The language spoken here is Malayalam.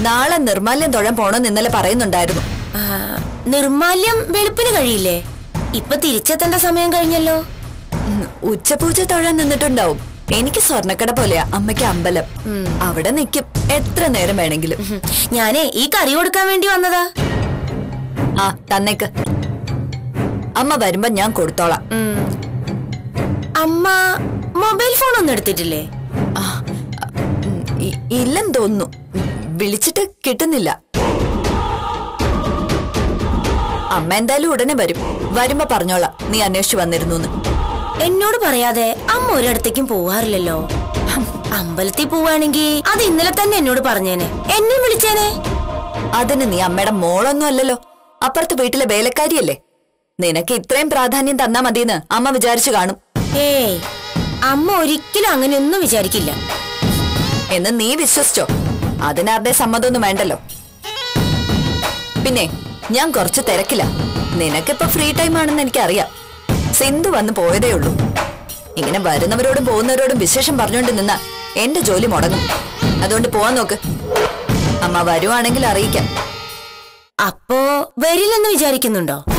നാളെ നിർമാല്യം തൊഴാൻ പോണെന്ന് ഇന്നലെ പറയുന്നുണ്ടായിരുന്നു ആ, നിർമാല്യം വെളുപ്പിന് കഴിയില്ലേ ഇപ്പൊ തിരിച്ചെത്തേണ്ട സമയം കഴിഞ്ഞല്ലോ ഉം, ഉച്ചപൂജ തൊഴാൻ നിന്നിട്ടുണ്ടാവും എനിക്ക് സ്വർണ്ണക്കട പോലെയാ അമ്മയ്ക്ക് അമ്പലം അവിടെ നിൽക്കും എത്ര നേരം വേണമെങ്കിലും ഉം. ഞാനേ ഈ കറി കൊടുക്കാൻ വേണ്ടി വന്നതാ ആ തന്നേക്ക് അമ്മ വരുമ്പോ ഞാൻ കൊടുത്തോളാം ഉം. അമ്മ മൊബൈൽ ഫോൺ ഒന്നും എടുത്തിട്ടില്ലേ ആ, ഉം, ഇ- ഇല്ലെന്ന് തോന്നുന്നു വിളിച്ചിട്ട് കിട്ടുന്നില്ല അമ്മ എന്തായാലും ഉടനെ വരും വരുമ്പോ പറഞ്ഞോളാം നീ അന്വേഷിച്ചു വന്നിരുന്നു എന്നോട് പറയാതെ അമ്മ ഒരിടത്തേക്കും പോവാറില്ലല്ലോ അമ്പലത്തിൽ പോവാണെങ്കിൽ അത് ഇന്നലെ തന്നെ എന്നോട് പറഞ്ഞേനെ എന്നെ വിളിച്ചേനെ അതിന് നീ അമ്മയുടെ മോളൊന്നും അല്ലല്ലോ അപ്പുറത്തെ വീട്ടിലെ വേലക്കാരിയല്ലേ നിനക്ക് ഇത്രയും പ്രാധാന്യം തന്നാ മതിയെന്ന് അമ്മ വിചാരിച്ചു കാണും ഏയ് അമ്മ ഒരിക്കലും അങ്ങനെയൊന്നും വിചാരിക്കില്ല എന്ന് നീ വിശ്വസിച്ചോ അതിനാരുടെ സമ്മതമൊന്നും വേണ്ടല്ലോ പിന്നെ ഞാൻ കുറച്ച് തിരക്കില്ല നിനക്കിപ്പോ ഫ്രീ ടൈം ആണെന്ന് എനിക്കറിയാം സിന്ധു വന്ന് പോയതേ ഉള്ളൂ ഇങ്ങനെ വരുന്നവരോടും പോകുന്നവരോടും വിശേഷം പറഞ്ഞുകൊണ്ട് നിന്നാ എന്റെ ജോലി മുടങ്ങും അതുകൊണ്ട് പോവാൻ നോക്ക് അമ്മ വരുവാണെങ്കിൽ അറിയിക്കാം അപ്പോ വരില്ലെന്ന് വിചാരിക്കുന്നുണ്ടോ